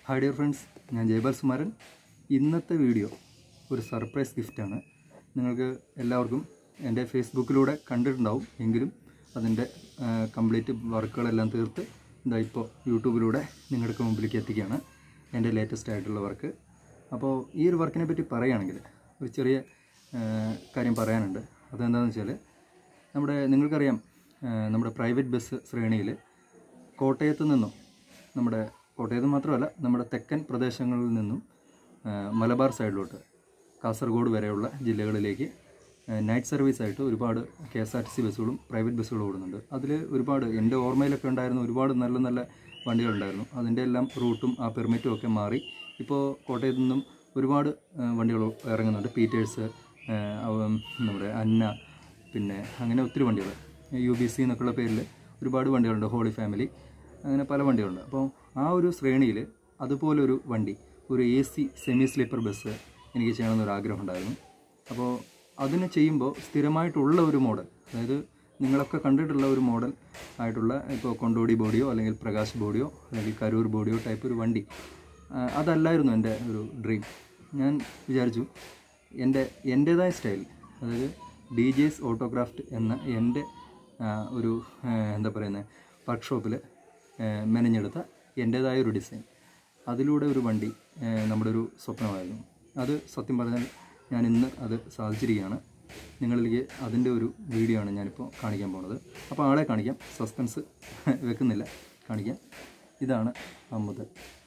hi dear friends ഞാൻ ജയപാൽ സുമാരൻ ഇന്നത്തെ video ഒരു സർപ്രൈസ് ഗിഫ്റ്റാണ് നിങ്ങൾക്ക് എല്ലാവർക്കും എൻ്റെ ഫേസ്ബുക്കിലൂടെ കണ്ടിട്ടുണ്ടാവും എങ്കിലും അതിൻ്റെ കംപ്ലീറ്റ് വർക്കുകളെല്ലാം തീർത്ത് ഇതാ ഇപ്പോൾ യൂട്യൂബിലൂടെ നിങ്ങൾക്ക് മുമ്പിലേക്ക് എത്തിക്കുകയാണ് എൻ്റെ ലേറ്റസ്റ്റ് ആയിട്ടുള്ള വർക്ക് അപ്പോൾ ഈ ഒരു വർക്കിനെ പറ്റി പറയുകയാണെങ്കിൽ ഒരു ചെറിയ ആ, കാര്യം പറയാനുണ്ട് അതെന്താണെന്ന് വെച്ചാൽ നമ്മുടെ നിങ്ങൾക്കറിയാം ആ, നമ്മുടെ പ്രൈവറ്റ് ബസ് ശ്രേണിയിൽ കോട്ടയത്ത് നിന്നും നമ്മുടെ കോട്ടയത്ത് മാത്രമല്ല നമ്മുടെ തെക്കൻ പ്രദേശങ്ങളിൽ നിന്നും ആ, മലബാർ സൈഡിലോട്ട് കാസർഗോഡ് വരെയുള്ള ജില്ലകളിലേക്ക് ആ, നൈറ്റ് സർവീസ് ആയിട്ട് ഒരുപാട് K S R T C ബസ്സുകളും പ്രൈവറ്റ് ബസ്സുകളും ഓടുന്നുണ്ട് അതിൽ ഒരുപാട് എൻ്റെ ഓർമ്മയിലൊക്കെ ഉണ്ടായിരുന്ന ഒരുപാട് നല്ല നല്ല വണ്ടികളുണ്ടായിരുന്നു അതിൻ്റെ എല്ലാം റൂട്ടും ആ പെർമിറ്റും ഒക്കെ മാറി ഇപ്പോൾ കോട്ടയത്ത് നിന്നും ഒരുപാട് ആ, വണ്ടികൾ ഇറങ്ങുന്നുണ്ട് പീറ്റേഴ്സ് ആ, അവ- നമ്മുടെ അന്ന പിന്നെ അങ്ങനെ ഒത്തിരി വണ്ടികൾ യു ബി സി എന്നൊക്കെയുള്ള പേരിൽ ഒരുപാട് വണ്ടികളുണ്ട് ഹോളി ഫാമിലി അങ്ങനെ പല വണ്ടികളുണ്ട് അപ്പോൾ ആ ഒരു ശ്രേണിയിൽ അതുപോലൊരു വണ്ടി ഒരു A C semi sleeper bus എനിക്ക് ചെയ്യണമെന്നൊരു ആഗ്രഹം ഉണ്ടായിരുന്നു അപ്പോൾ അതിന് ചെയ്യുമ്പോൾ സ്ഥിരമായിട്ടുള്ള ഒരു മോഡൽ അതായത് നിങ്ങളൊക്കെ കണ്ടിട്ടുള്ള ഒരു മോഡൽ ആയിട്ടുള്ള ഇപ്പോൾ കൊണ്ടോടി ബോഡിയോ അല്ലെങ്കിൽ പ്രകാശ് ബോഡിയോ അല്ലെങ്കിൽ കരൂർ ബോഡിയോ ടൈപ്പ് ഒരു വണ്ടി ആ, അതല്ലായിരുന്നു എൻ്റെ ഒരു ഡ്രീം ഞാൻ വിചാരിച്ചു എൻ്റെ എൻ്റേതായ സ്റ്റൈൽ അതായത് ഡി ജെസ് ഓട്ടോക്രാഫ്റ്റ് എന്ന എൻ്റെ ആ, ഒരു ആ, എന്താ പറയുന്നത് വർക്ക്ഷോപ്പിൽ മെനഞ്ഞെടുത്ത എൻ്റേതായ ഒരു ഡിസൈൻ അതിലൂടെ ഒരു വണ്ടി ആ, നമ്മുടെ ഒരു സ്വപ്നമായിരുന്നു അത് സത്യം പറഞ്ഞാൽ ഞാൻ ഇന്ന് അത് സാധിച്ചിരിക്കുകയാണ് നിങ്ങളിലേക്ക് അതിൻ്റെ ഒരു വീഡിയോ ആണ് ഞാനിപ്പോൾ കാണിക്കാൻ പോകുന്നത് അപ്പോൾ ആളെ കാണിക്കാം സസ്പെൻസ് വെക്കുന്നില്ല കാണിക്കാം ഇതാണ് അമ്മത്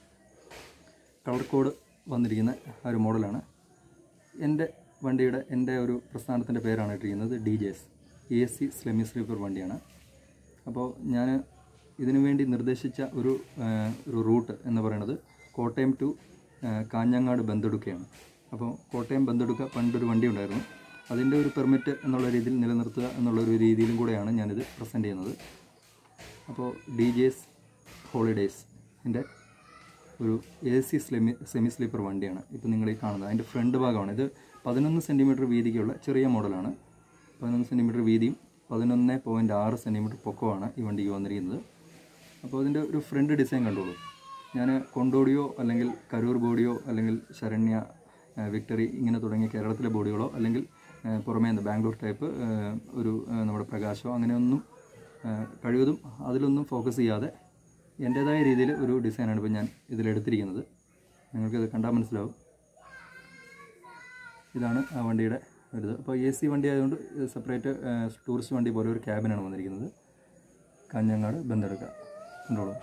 കളർ കോഡ് വന്നിരിക്കുന്ന ആ ഒരു മോഡലാണ് എൻ്റെ വണ്ടിയുടെ എൻ്റെ ഒരു പ്രസ്ഥാനത്തിൻ്റെ പേരാണ് ഇട്ടിരിക്കുന്നത് D J S A C semi sleeper വണ്ടിയാണ് അപ്പോൾ ഞാൻ ഇതിനു വേണ്ടി നിർദ്ദേശിച്ച ഒരു ആ, ഒരു റൂട്ട് എന്ന് പറയുന്നത് കോട്ടയം ടു ആ, കാഞ്ഞങ്ങാട് ബന്തെടുക്കയാണ് അപ്പോൾ കോട്ടയം ബന്തെടുക്ക പണ്ടൊരു വണ്ടി ഉണ്ടായിരുന്നു അതിൻ്റെ ഒരു പെർമിറ്റ് എന്നുള്ള രീതിയിൽ നിലനിർത്തുക എന്നുള്ള ഒരു രീതിയിലും കൂടെയാണ് ഞാനിത് പ്രസൻറ്റ് ചെയ്യുന്നത് അപ്പോൾ ഡി ജെ എസ് ഹോളിഡേയ്സിൻ്റെ ഒരു A C semi semi sleeper വണ്ടിയാണ് ഇപ്പോൾ നിങ്ങൾ ഈ കാണുന്നത് അതിൻ്റെ ഫ്രണ്ട് ഭാഗമാണ് ഇത് പതിനൊന്ന് സെൻറ്റിമീറ്റർ വീതിക്കുള്ള ചെറിയ മോഡലാണ് പതിനൊന്ന് സെൻറ്റിമീറ്റർ വീതിയും പതിനൊന്ന് പോയിൻറ്റ് ആറ് സെൻറ്റിമീറ്റർ പൊക്കമാണ് ഈ വണ്ടിക്ക് വന്നിരിക്കുന്നത് അപ്പോൾ അതിൻ്റെ ഒരു ഫ്രണ്ട് ഡിസൈൻ കണ്ടോളൂ ഞാൻ കൊണ്ടോടിയോ അല്ലെങ്കിൽ കരൂർ ബോഡിയോ അല്ലെങ്കിൽ ശരണ്യ ആ, വിക്ടറി ഇങ്ങനെ തുടങ്ങിയ കേരളത്തിലെ ബോഡികളോ അല്ലെങ്കിൽ ആ, പുറമേ നിന്ന് ബാംഗ്ലൂർ ടൈപ്പ് ആ, ഒരു ആ, നമ്മുടെ പ്രകാശോ അങ്ങനെയൊന്നും ആ, കഴിവതും അതിലൊന്നും ഫോക്കസ് ചെയ്യാതെ എൻ്റേതായ രീതിയിൽ ഒരു ഡിസൈനാണ് ഇപ്പോൾ ഞാൻ ഇതിലെടുത്തിരിക്കുന്നത് നിങ്ങൾക്കിത് കണ്ടാൽ മനസ്സിലാവും ഇതാണ് ആ വണ്ടിയുടെ ഒരു ഇത് അപ്പോൾ എ സി വണ്ടി ആയതുകൊണ്ട് സെപ്പറേറ്റ് ടൂറിസ്റ്റ് വണ്ടി പോലെ ഒരു ക്യാബിനാണ് വന്നിരിക്കുന്നത് കാഞ്ഞങ്ങാട് ബന്തെടുക്ക കണ്ടോളൂ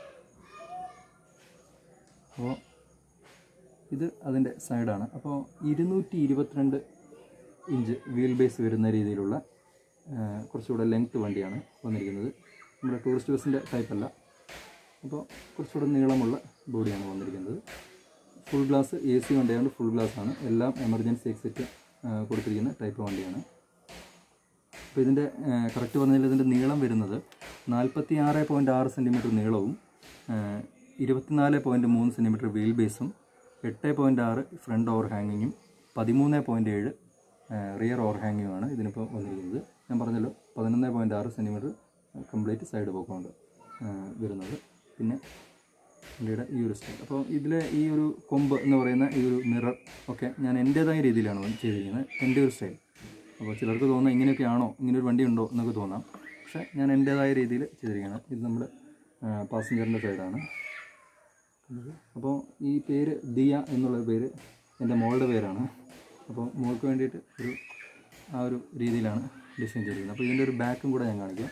അപ്പോൾ ഇത് അതിൻ്റെ സൈഡാണ് അപ്പോൾ ഇരുന്നൂറ്റി ഇരുപത്തിരണ്ട് ഇഞ്ച് വീൽ ബേസ് വരുന്ന രീതിയിലുള്ള ആ, കുറച്ചുകൂടെ ലെങ്ത് വണ്ടിയാണ് വന്നിരിക്കുന്നത് നമ്മുടെ ടൂറിസ്റ്റ് ബസ്സിൻ്റെ ടൈപ്പല്ല അപ്പോൾ കുറച്ചുകൂടെ നീളമുള്ള ബോഡിയാണ് വന്നിരിക്കുന്നത് ഫുൾ ഗ്ലാസ് എ സി വണ്ടിയായതുകൊണ്ട് ഫുൾ ഗ്ലാസ് ആണ് എല്ലാം എമർജൻസി എക്സിറ്റ് കൊടുത്തിരിക്കുന്ന ടൈപ്പ് വണ്ടിയാണ് അപ്പോൾ ഇതിൻ്റെ കറക്റ്റ് പറഞ്ഞാൽ ഇതിൻ്റെ നീളം വരുന്നത് നാൽപ്പത്തി ആറ് പോയിൻറ്റ് ആറ് സെൻറ്റിമീറ്റർ നീളവും ഇരുപത്തിനാല് പോയിൻറ്റ് മൂന്ന് സെൻറ്റിമീറ്റർ വീൽ ബേസും എട്ട് പോയിൻറ്റ് ആറ് ഫ്രണ്ട് ഓവർ ഹാങ്ങിങ്ങും പതിമൂന്ന് പോയിൻറ്റ് ഏഴ് റിയർ ഓവർ ഹാങ്ങിങ്ങുമാണ് ഇതിനിപ്പോൾ വന്നിരിക്കുന്നത് ഞാൻ പറഞ്ഞല്ലോ പതിനൊന്ന് പോയിൻറ്റ് ആറ് സെൻറ്റിമീറ്റർ കംപ്ലീറ്റ് സൈഡ് പൊക്കമുണ്ട് വരുന്നത് പിന്നെ വണ്ടിയുടെ ഈ ഒരു സ്റ്റൈൽ അപ്പോൾ ഇതിലെ ഈ ഒരു കൊമ്പ് എന്ന് പറയുന്ന ഈ ഒരു മിറർ ഒക്കെ ഞാൻ എൻ്റേതായ രീതിയിലാണ് ചെയ്തിരിക്കുന്നത് എൻ്റെ ഒരു സ്റ്റൈൽ അപ്പോൾ ചിലർക്ക് തോന്നുന്നത് ഇങ്ങനെയൊക്കെയാണോ ഇങ്ങനെ ഒരു വണ്ടി ഉണ്ടോ എന്നൊക്കെ തോന്നാം പക്ഷേ ഞാൻ എൻ്റേതായ രീതിയിൽ ചെയ്തിരിക്കുകയാണ് ഇത് നമ്മുടെ പാസഞ്ചറിൻ്റെ സൈഡാണ് അപ്പോൾ ഈ പേര് ദിയ എന്നുള്ള പേര് എൻ്റെ മോളുടെ പേരാണ് അപ്പോൾ മോൾക്ക് വേണ്ടിയിട്ട് ഒരു ആ ഒരു രീതിയിലാണ് ഡിസൈൻ ചെയ്തിരിക്കുന്നത് അപ്പോൾ ഇതിൻ്റെ ഒരു ബാക്കും കൂടെ ഞാൻ കാണിക്കാം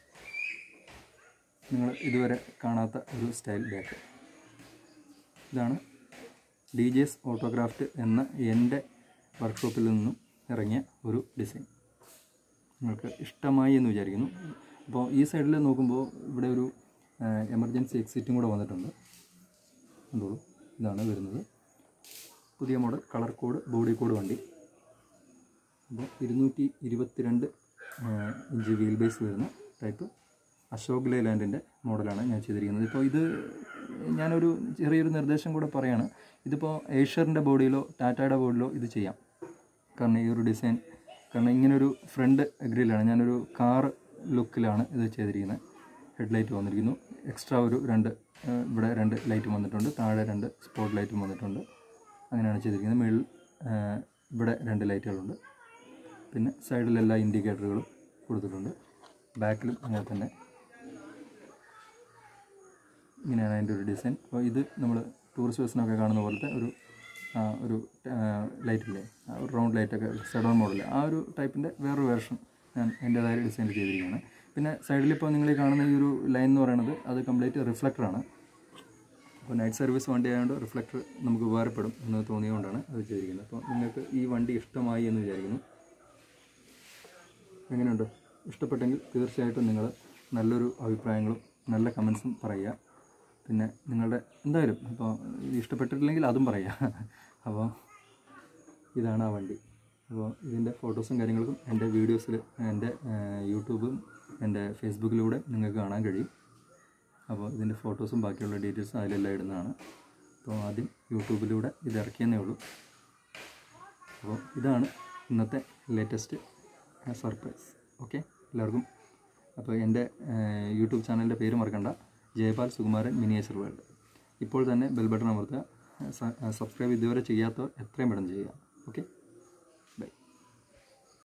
നിങ്ങൾ ഇതുവരെ കാണാത്ത ഒരു സ്റ്റൈൽ ബാക്ക് ഇതാണ് ഡി ജെസ് ഓട്ടോഗ്രാഫ്റ്റ് എന്ന എൻ്റെ വർക്ക്ഷോപ്പിൽ നിന്നും ഇറങ്ങിയ ഒരു ഡിസൈൻ നിങ്ങൾക്ക് ഇഷ്ടമായി എന്ന് വിചാരിക്കുന്നു അപ്പോൾ ഈ സൈഡിൽ നോക്കുമ്പോൾ ഇവിടെ ഒരു എമർജൻസി എക്സിറ്റും കൂടെ വന്നിട്ടുണ്ട് കണ്ടോളൂ ഇതാണ് വരുന്നത് പുതിയ model colour code body code വണ്ടി അപ്പോൾ ഇരുന്നൂറ്റി ഇരുപത്തിരണ്ട് ഇഞ്ച് വീൽ ബേസ് വരുന്ന ടൈപ്പ് അശോക് ലേലാൻഡിൻ്റെ മോഡലാണ് ഞാൻ ചെയ്തിരിക്കുന്നത് ഇപ്പോൾ ഇത് ഞാനൊരു ചെറിയൊരു നിർദ്ദേശം കൂടെ പറയാണ് ഇതിപ്പോൾ ഏഷ്യറിൻ്റെ ബോഡിയിലോ ടാറ്റയുടെ ബോഡിയിലോ ഇത് ചെയ്യാം കാരണം ഈ ഒരു ഡിസൈൻ കാരണം ഇങ്ങനൊരു ഫ്രണ്ട് ഗ്രില്ലാണ് ഞാനൊരു കാർ ലുക്കിലാണ് ഇത് ചെയ്തിരിക്കുന്നത് ഹെഡ്ലൈറ്റ് വന്നിരിക്കുന്നു എക്സ്ട്രാ ഒരു രണ്ട് ഏഹ്, ഇവിടെ രണ്ട് ലൈറ്റും വന്നിട്ടുണ്ട് താഴെ രണ്ട് സ്പോട്ട് ലൈറ്റും വന്നിട്ടുണ്ട് അങ്ങനെയാണ് ചെയ്തിരിക്കുന്നത് മുകളിൽ ഏഹ്, ഇവിടെ രണ്ട് ലൈറ്റുകളുണ്ട് പിന്നെ സൈഡിലെല്ലാ ഇൻഡിക്കേറ്ററുകളും കൊടുത്തിട്ടുണ്ട് ബാക്കിലും അങ്ങനെ തന്നെ ഇങ്ങനെയാണ് അതിൻ്റെ ഒരു ഡിസൈൻ അപ്പോൾ ഇത് നമ്മൾ ടൂറിസ്റ്റ് ബസ്സിനൊക്കെ കാണുന്ന പോലത്തെ ഒരു ആ, ഒരു ലൈറ്റ് ഇല്ലേ ആ ഒരു റൗണ്ട് ലൈറ്റൊക്കെ സെഡോൺ മോഡൽ ആ ഒരു ടൈപ്പിൻ്റെ വേറൊരു വേർഷൻ ഞാൻ എൻ്റേതായ ഡിസൈൻ ചെയ്തിരിക്കുകയാണ് പിന്നെ സൈഡിൽ ഇപ്പോൾ നിങ്ങൾ ഈ കാണുന്ന ഈ ഒരു ലൈൻ എന്ന് പറയുന്നത് അത് കംപ്ലീറ്റ് റിഫ്ലക്ടറാണ് അപ്പോൾ നൈറ്റ് സർവീസ് വണ്ടി ആയതുകൊണ്ട് റിഫ്ലക്ടർ നമുക്ക് ഉപകാരപ്പെടും എന്ന് തോന്നിയതുകൊണ്ടാണ് അത് ചെയ്തിരിക്കുന്നത് അപ്പോൾ നിങ്ങൾക്ക് ഈ വണ്ടി ഇഷ്ടമായി എന്ന് വിചാരിക്കുന്നു എങ്ങനെയുണ്ട് ഇഷ്ടപ്പെട്ടെങ്കിൽ തീർച്ചയായിട്ടും നിങ്ങൾ നല്ലൊരു അഭിപ്രായങ്ങളും നല്ല കമൻസും പറയുക പിന്നെ നിങ്ങളുടെ എന്തായാലും ഇപ്പോൾ ഇഷ്ടപ്പെട്ടിട്ടില്ലെങ്കിൽ അതും പറയുക അപ്പോൾ ഇതാണ് ആ വണ്ടി അപ്പോൾ ഇതിൻ്റെ ഫോട്ടോസും കാര്യങ്ങൾക്കും എൻ്റെ വീഡിയോസിൽ എൻ്റെ യൂട്യൂബും എൻ്റെ ഫേസ്ബുക്കിലൂടെ നിങ്ങൾക്ക് കാണാൻ കഴിയും അപ്പോൾ ഇതിൻ്റെ ഫോട്ടോസും ബാക്കിയുള്ള ഡീറ്റെയിൽസും അതിലെല്ലാം ഇടുന്നതാണ് അപ്പോൾ ആദ്യം യൂട്യൂബിലൂടെ ഇത് ഇറക്കിയെന്നേ ഉള്ളൂ അപ്പോൾ ഇതാണ് ഇന്നത്തെ ലേറ്റസ്റ്റ് സർപ്രൈസ് ഓക്കെ എല്ലാവർക്കും അപ്പോൾ എൻ്റെ ഏഹ്, യൂട്യൂബ് ചാനലിൻ്റെ പേര് മറക്കണ്ട ജയപാൽ സുകുമാരൻ മിനിയേച്ചർ വേൾഡ് ഇപ്പോൾ തന്നെ ബെൽ ബട്ടൺ അമർത്തുക സ- സബ്സ്ക്രൈബ് ഇതുവരെ ചെയ്യാത്തവർ എത്രയും പെട്ടെന്ന് ചെയ്യുക ഓക്കെ